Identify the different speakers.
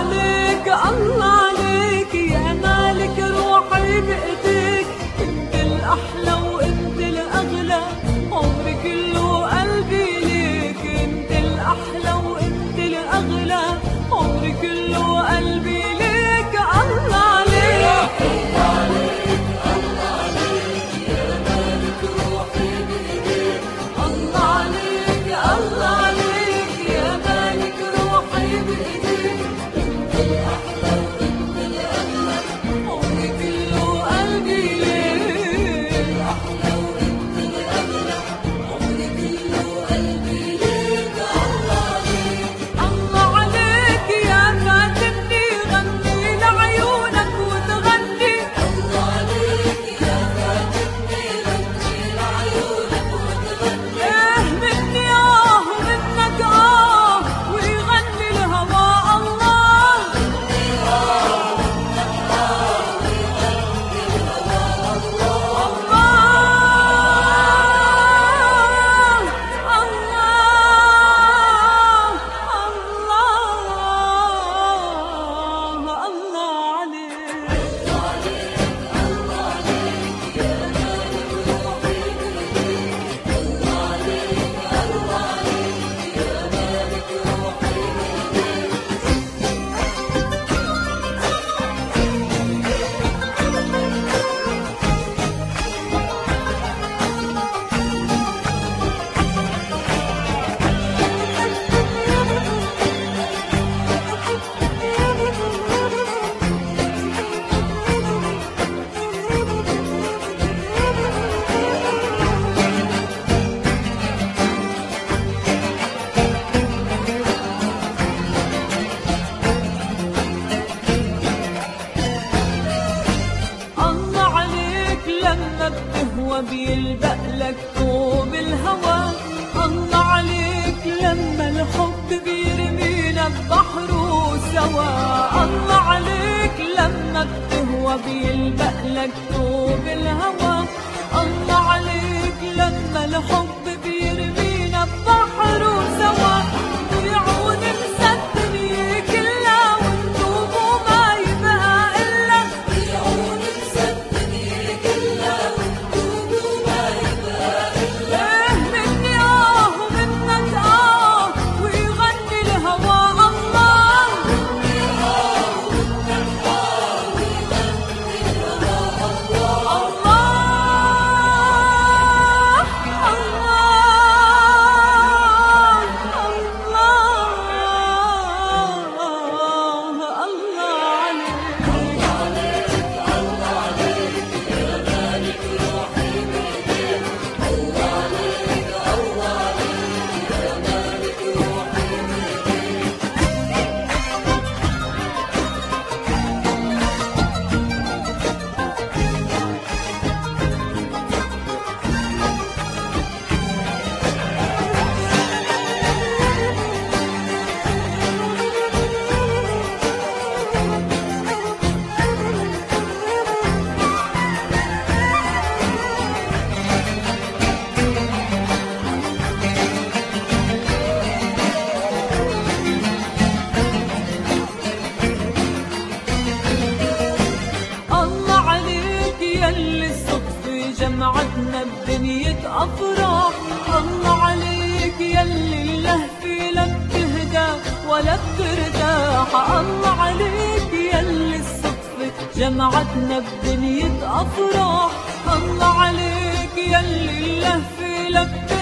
Speaker 1: عليك الله عليك يا مالك روحي بإيديك انت الأحلى وانت الأغلى عمري كله قلبي ليك انت الأحلى وانت الأغلى عمري كله قلبي ليك الله عليك الله عليك الله عليك يا مالك روحي بإيديك انت الأحلى وانت الأغلى عمري كله قلبي ليك الأحلى وانت الأغلى عمري كله قلبي ليك الله عليك الله عليك يا فاتني غني لعيونك وتغني الله عليك يا فاتني غني لعيونك وتغني ايه مني اه ومنك اه ويغني الهوى الله الله الله الله عليك الله عليك لما بتهوى بيلبق لك طوب الهوى الله عليك لما الحب بيرمينا ببحر سوا الله عليك لما بتهوى بيلبق لك طوب الهوى الله عليك لما الحب بيرمينا ببحر سوا ويعود مسدني كلها وندوب وما يبقى إلا يعود مسدني كلها وندوب وما يبقى إلا إيه مني آه ومنك آه ويغني الهوى الله الله عليك يلي الصدفة جمعتنا بدنية أفراح الله عليك يلي اللهفة لا بتهدى ولا بترتاح الله عليك يلي الصدفة جمعتنا بدنية أفراح الله عليك يلي اللهفة لا بتهدى